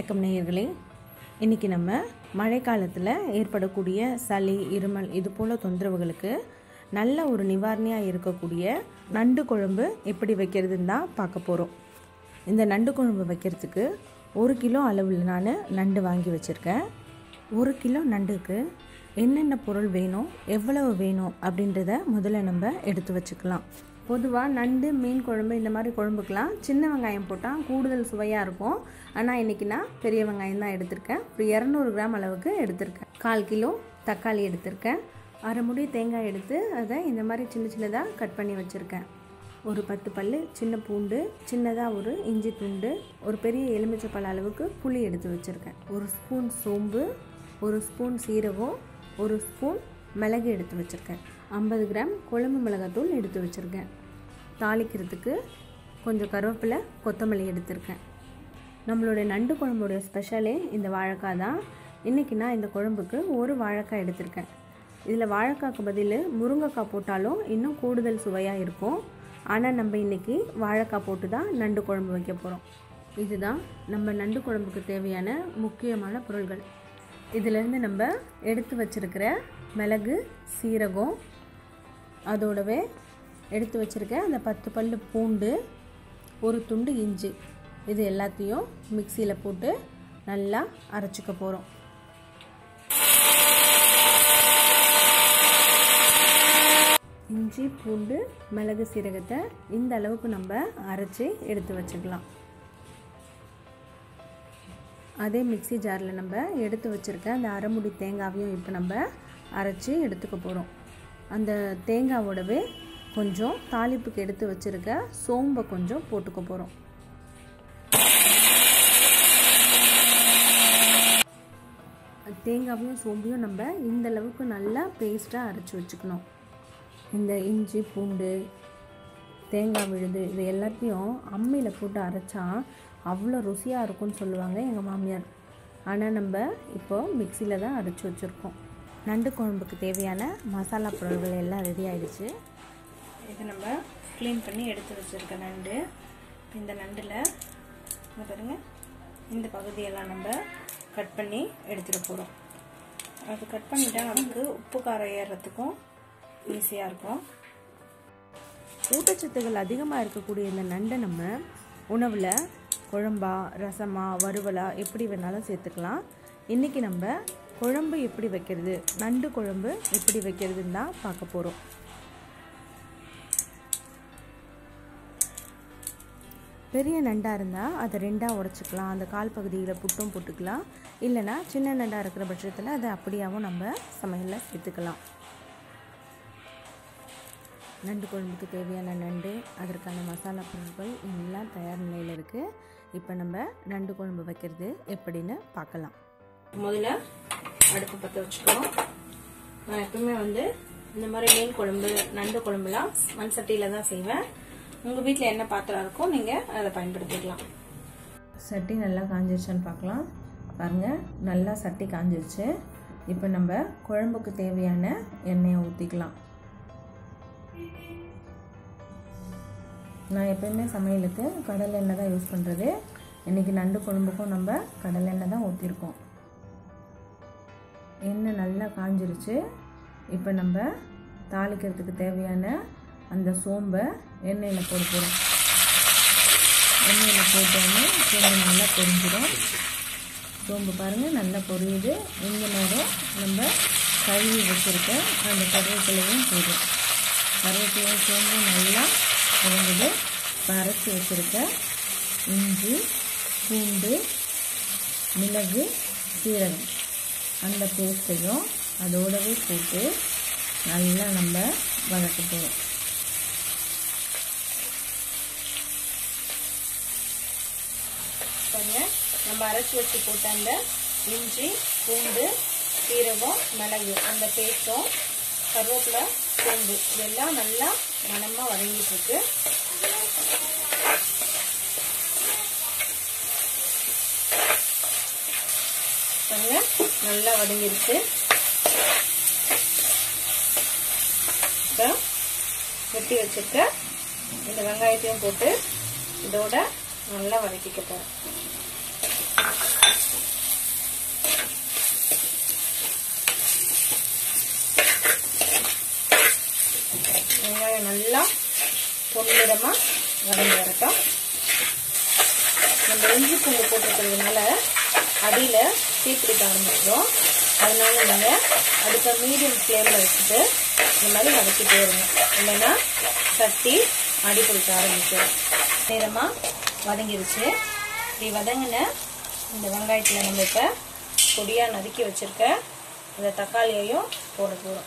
வணக்கம் நேயர்களே இன்றைக்கி நம்ம மழைக்காலத்தில் ஏற்படக்கூடிய சளி இருமல் இது போல் தொந்தரவுகளுக்கு நல்ல ஒரு நிவாரணியாக இருக்கக்கூடிய நண்டு குழம்பு எப்படி வைக்கிறதுன்னு தான் பார்க்க போகிறோம் இந்த நண்டு குழம்பு வைக்கிறதுக்கு ஒரு கிலோ அளவில் நான் நண்டு வாங்கி வச்சுருக்கேன் ஒரு கிலோ நண்டுக்கு என்னென்ன பொருள் வேணும் எவ்வளவு வேணும் அப்படின்றத முதல்ல நம்ம எடுத்து வச்சுக்கலாம் பொதுவாக நண்டு மீன் குழம்பு இந்த மாதிரி குழம்புக்கெலாம் சின்ன வெங்காயம் போட்டால் கூடுதல் சுவையாக இருக்கும் ஆனால் இன்றைக்கி நான் பெரிய வெங்காயம் தான் எடுத்திருக்கேன் ஒரு இரநூறு கிராம் அளவுக்கு எடுத்திருக்கேன் கால் கிலோ தக்காளி எடுத்திருக்கேன் அரை முடி தேங்காய் எடுத்து அதை இந்த மாதிரி சின்ன சின்னதாக கட் பண்ணி வச்சுருக்கேன் ஒரு பத்து பல் சின்ன பூண்டு சின்னதாக ஒரு இஞ்சி துண்டு ஒரு பெரிய எலுமிச்சை பழ அளவுக்கு புளி எடுத்து வச்சுருக்கேன் ஒரு ஸ்பூன் சோம்பு ஒரு ஸ்பூன் சீரகம் ஒரு ஸ்பூன் மிளகு எடுத்து வச்சுருக்கேன் ஐம்பது கிராம் குழம்பு மிளகாத்தூள் எடுத்து வச்சுருக்கேன் தாளிக்கிறதுக்கு கொஞ்சம் கருவேப்பிலை கொத்தமல்லி எடுத்திருக்கேன் நம்மளுடைய நண்டு குழம்புடைய ஸ்பெஷலே இந்த வாழைக்காய் தான் இன்றைக்கி நான் இந்த குழம்புக்கு ஒரு வாழைக்காய் எடுத்திருக்கேன் இதில் வாழைக்காய்க்கு பதில் முருங்கைக்காய் போட்டாலும் இன்னும் கூடுதல் சுவையாக இருக்கும் ஆனால் நம்ம இன்றைக்கி வாழைக்காய் போட்டு தான் நண்டு குழம்பு வைக்க போகிறோம் இதுதான் நம்ம நண்டு குழம்புக்கு தேவையான முக்கியமான பொருள்கள் இதிலேருந்து நம்ம எடுத்து வச்சுருக்கிற மிளகு சீரகம் அதோடவே எடுத்து வச்சுருக்க அந்த பத்து பல் பூண்டு ஒரு துண்டு இஞ்சி இது எல்லாத்தையும் மிக்சியில் போட்டு நல்லா அரைச்சிக்க போகிறோம் இஞ்சி பூண்டு மிளகு சீரகத்தை இந்த அளவுக்கு நம்ம அரைச்சி எடுத்து வச்சுக்கலாம் அதே மிக்சி ஜாரில் நம்ம எடுத்து வச்சுருக்க அந்த அரைமுடி தேங்காவையும் இப்போ நம்ம அரைச்சி எடுத்துக்க போகிறோம் அந்த தேங்காவோடவே கொஞ்சம் தாளிப்புக்கு எடுத்து வச்சுருக்க சோம்பை கொஞ்சம் போட்டுக்க போகிறோம் தேங்காவையும் சோம்பையும் நம்ம இந்த அளவுக்கு நல்லா பேஸ்ட்டாக அரைச்சி வச்சுக்கணும் இந்த இஞ்சி பூண்டு தேங்காய் விழுது இது எல்லாத்தையும் அம்மியில் போட்டு அரைச்சா அவ்வளோ ருசியாக இருக்கும்னு சொல்லுவாங்க எங்கள் மாமியார் ஆனால் நம்ம இப்போது மிக்சியில் தான் அரைச்சி வச்சுருக்கோம் நண்டு குழம்புக்கு தேவையான மசாலா பொருள்கள் எல்லாம் ரெடி ஆகிடுச்சு இது நம்ம க்ளீன் பண்ணி எடுத்து வச்சுருக்க நண்டு இந்த நண்டில் இங்கே பாருங்கள் இந்த பகுதியெல்லாம் நம்ம கட் பண்ணி எடுத்துகிட்டு போகிறோம் அது கட் பண்ணிட்டா நமக்கு உப்பு காரம் ஏறுறதுக்கும் ஈஸியாக இருக்கும் ஊட்டச்சத்துகள் அதிகமாக இருக்கக்கூடிய இந்த நண்டை நம்ம உணவில் குழம்பா ரசமா வறுவலா எப்படி வேணாலும் சேர்த்துக்கலாம் இன்றைக்கி நம்ம குழம்பு எப்படி வைக்கிறது நண்டு குழம்பு எப்படி வைக்கிறதுன்னு தான் பார்க்க போகிறோம் பெரிய நண்டாக இருந்தால் அதை ரெண்டாக உடச்சிக்கலாம் அந்த கால் பகுதியில் புட்டும் போட்டுக்கலாம் இல்லைனா சின்ன நண்டாக இருக்கிற பட்சத்தில் அதை அப்படியாகவும் நம்ம சமையலில் சேர்த்துக்கலாம் நண்டு குழம்புக்கு தேவையான நண்டு அதற்கான மசாலா பொருட்கள் எல்லாம் தயார் நிலையில் இருக்குது இப்போ நம்ம நண்டு குழம்பு வைக்கிறது எப்படின்னு பார்க்கலாம் முதல்ல அடுப்பு பற்ற வச்சுக்கணும் நான் எப்பவுமே வந்து இந்த மாதிரி மீன் குழம்பு நண்டு குழம்புலாம் மண் சட்டியில் தான் செய்வேன் உங்கள் வீட்டில் என்ன பாத்திரம் இருக்கோ நீங்கள் அதை பயன்படுத்திக்கலாம் சட்டி நல்லா காஞ்சிருச்சான்னு பார்க்கலாம் பாருங்கள் நல்லா சட்டி காஞ்சிருச்சு இப்போ நம்ம குழம்புக்கு தேவையான எண்ணெயை ஊற்றிக்கலாம் நான் எப்பயுமே சமையலுக்கு கடல் எண்ணெய் தான் யூஸ் பண்ணுறது இன்றைக்கி நண்டு குழம்புக்கும் நம்ம கடல் எண்ணெய் தான் ஊற்றிருக்கோம் எண்ணெய் நல்லா காஞ்சிருச்சு இப்போ நம்ம தாளிக்கிறதுக்கு தேவையான அந்த சோம்பை எண்ணெயில் போட போகிறோம் எண்ணெயில் போட்டோன்னே சோம்பு நல்லா பொரிஞ்சிடும் சோம்பு பாருங்கள் நல்லா பொரியுது இந்த நேரம் நம்ம கழுவி வச்சுருக்க அந்த கருவேப்பிலையும் போடும் கருவேப்பிலையும் சோம்பும் நல்லா வதங்குது அரைச்சி வச்சுருக்க இஞ்சி பூண்டு மிளகு சீரகம் அந்த பேஸ்ட்டையும் அதோடவே போட்டு நல்லா நம்ம வதக்க போகிறோம் பாருங்கள் நம்ம அரைச்சி வச்சு போட்ட அந்த இஞ்சி பூண்டு சீரகம் மிளகு அந்த பேஸ்ட்டும் கருவேப்பிலை சோம்பு இதெல்லாம் நல்லா மனமாக வதங்கிட்டு இருக்கு பாருங்க நல்லா வதங்கிருச்சு இப்போ வெட்டி வச்சிருக்க இந்த வெங்காயத்தையும் போட்டு இதோட நல்லா வதக்கிக்க போகிறேன் வெங்காயம் நல்லா பொன்னிறமாக வதங்கி வரட்டும் நம்ம இஞ்சி பூண்டு போட்டிருக்கிறதுனால அடியில் தீப்பிடிக்க ஆரம்பிச்சிடும் அதனால நீங்கள் அடுத்த மீடியம் ஃப்ளேமில் வச்சுட்டு இந்த மாதிரி வதக்கிட்டே இருங்க இல்லைன்னா சட்டி அடி பிடிக்க ஆரம்பிச்சிடும் நேரமாக வதங்கிருச்சு இப்படி வதங்கின இந்த வெங்காயத்தில் நம்ம இப்போ பொடியாக நறுக்கி வச்சுருக்க இந்த தக்காளியையும் போட போகிறோம்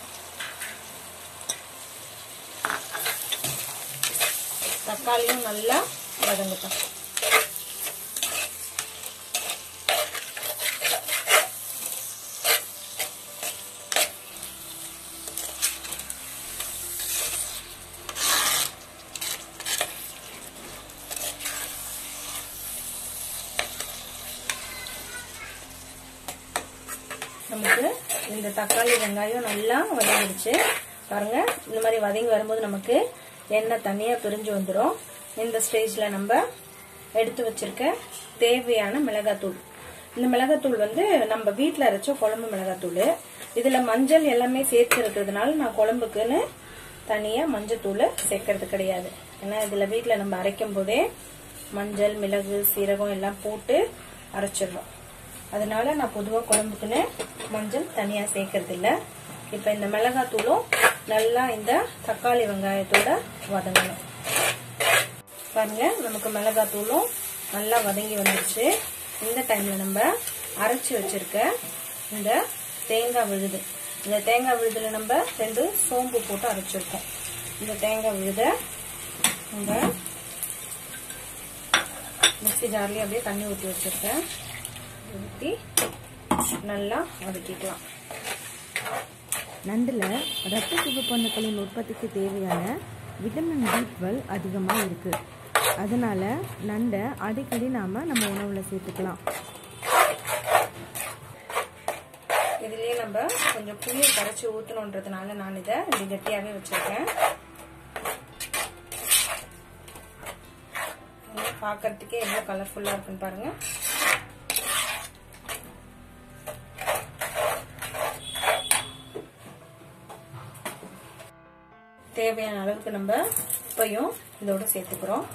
தக்காளியும் நல்லா வதங்கட்டும் நமக்கு இந்த தக்காளி வெங்காயம் நல்லா வதங்கிடுச்சு பாருங்க இந்த மாதிரி வதங்கி வரும்போது நமக்கு எண்ணெய் தனியா பிரிஞ்சு வந்துடும் இந்த ஸ்டேஜ்ல நம்ம எடுத்து வச்சிருக்க தேவையான மிளகாத்தூள் இந்த மிளகாத்தூள் வந்து நம்ம வீட்டில் அரைச்ச குழம்பு மிளகாத்தூள் இதுல மஞ்சள் எல்லாமே சேர்த்து இருக்கிறதுனால நான் குழம்புக்குன்னு தனியா மஞ்சத்தூள் சேர்க்கறது கிடையாது ஏன்னா இதுல வீட்டில் நம்ம அரைக்கும் போதே மஞ்சள் மிளகு சீரகம் எல்லாம் போட்டு அரைச்சிடுறோம் அதனால நான் பொதுவாக குழம்புக்குன்னு மஞ்சள் தனியாக சேர்க்கறது இல்லை இப்போ இந்த மிளகாத்தூளும் நல்லா இந்த தக்காளி வெங்காயத்தோட வதங்கணும் பாருங்க நமக்கு மிளகாத்தூளும் நல்லா வதங்கி வந்துருச்சு இந்த டைம்ல நம்ம அரைச்சி வச்சிருக்க இந்த தேங்காய் விழுது இந்த தேங்காய் விழுதுல நம்ம ரெண்டு சோம்பு போட்டு அரைச்சிருக்கோம் இந்த தேங்காய் விழுத நம்ம மிக்சி ஜார்லயே அப்படியே தண்ணி ஊற்றி வச்சிருக்கேன் ஊற்றி நல்லா வதக்கிக்கலாம் நண்டில் ரத்த சிவப்பணுக்களின் உற்பத்திக்கு தேவையான விட்டமின் பி டுவெல் அதிகமாக இருக்குது அதனால் நண்டை அடிக்கடி நாம் நம்ம உணவில் சேர்த்துக்கலாம் இதுலயே நம்ம கொஞ்சம் புளியை கரைச்சி ஊற்றணுன்றதுனால நான் இதை இப்படி கட்டியாகவே வச்சிருக்கேன் பார்க்கறதுக்கே எவ்வளோ கலர்ஃபுல்லாக இருக்குன்னு பாருங்க தேவையான அளவுக்கு நம்ம உப்பையும் இதோட சேர்த்துக்கிறோம்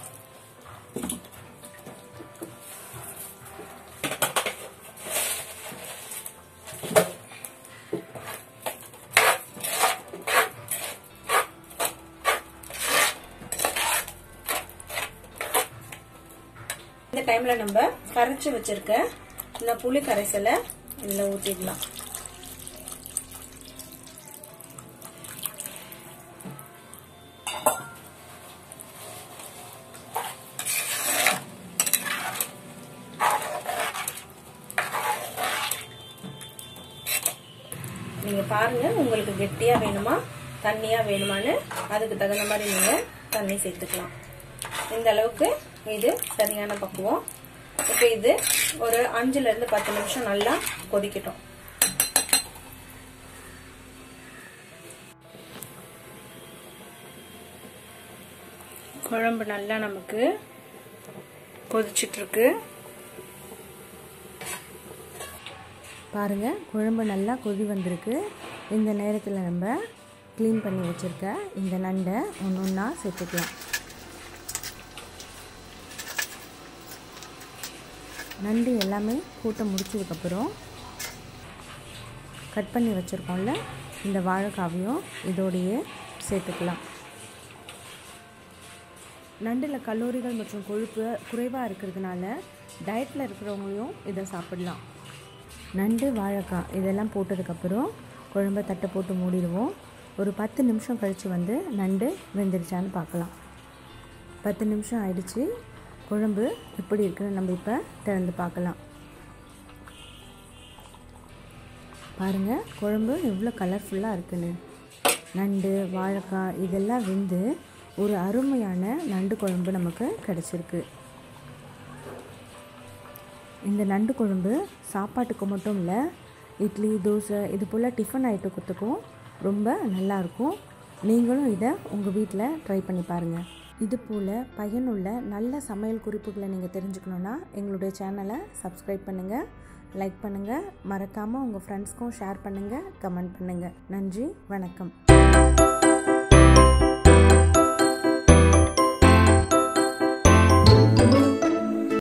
இந்த டைம்ல நம்ம கரைச்சி வச்சிருக்க இந்த புளி கரைசலை இதுல ஊத்திடலாம் நீங்க பாருங்க உங்களுக்கு கெட்டியா வேணுமா தண்ணியா வேணுமான்னு அதுக்கு தகுந்த மாதிரி நீங்க தண்ணி சேர்த்துக்கலாம் இந்த அளவுக்கு இது சரியான பக்குவம் இப்போ இது ஒரு அஞ்சுல இருந்து பத்து நிமிஷம் நல்லா கொதிக்கட்டும் குழம்பு நல்லா நமக்கு கொதிச்சிட்டு இருக்கு பாருங்கள் குழம்பு நல்லா கொதி வந்திருக்கு இந்த நேரத்தில் நம்ம க்ளீன் பண்ணி வச்சுருக்க இந்த நண்டை ஒன்று ஒன்றா சேர்த்துக்கலாம் நண்டு எல்லாமே கூட்ட முடிச்சதுக்கப்புறம் கட் பண்ணி வச்சுருக்கோம்ல இந்த வாழைக்காவையும் இதோடையே சேர்த்துக்கலாம் நண்டில் கல்லூரிகள் மற்றும் கொழுப்பு குறைவாக இருக்கிறதுனால டயட்டில் இருக்கிறவங்களையும் இதை சாப்பிடலாம் நண்டு வாழைக்காய் இதெல்லாம் போட்டதுக்கப்புறம் குழம்ப தட்டை போட்டு மூடிடுவோம் ஒரு பத்து நிமிஷம் கழித்து வந்து நண்டு வெந்துருச்சான்னு பார்க்கலாம் பத்து நிமிஷம் ஆயிடுச்சு குழம்பு எப்படி இருக்குன்னு நம்ம இப்போ திறந்து பார்க்கலாம் பாருங்கள் குழம்பு எவ்வளோ கலர்ஃபுல்லாக இருக்குன்னு நண்டு வாழைக்காய் இதெல்லாம் வெந்து ஒரு அருமையான நண்டு குழம்பு நமக்கு கிடச்சிருக்கு இந்த நண்டு குழம்பு சாப்பாட்டுக்கு மட்டும் இல்லை இட்லி தோசை இது போல் டிஃபன் ஐட்டத்துக்கும் ரொம்ப நல்லாயிருக்கும் நீங்களும் இதை உங்கள் வீட்டில் ட்ரை பண்ணி பாருங்கள் இது போல் பயனுள்ள நல்ல சமையல் குறிப்புகளை நீங்கள் தெரிஞ்சுக்கணுன்னா எங்களுடைய சேனலை சப்ஸ்கிரைப் பண்ணுங்கள் லைக் பண்ணுங்கள் மறக்காமல் உங்கள் ஃப்ரெண்ட்ஸ்க்கும் ஷேர் பண்ணுங்கள் கமெண்ட் பண்ணுங்கள் நன்றி வணக்கம்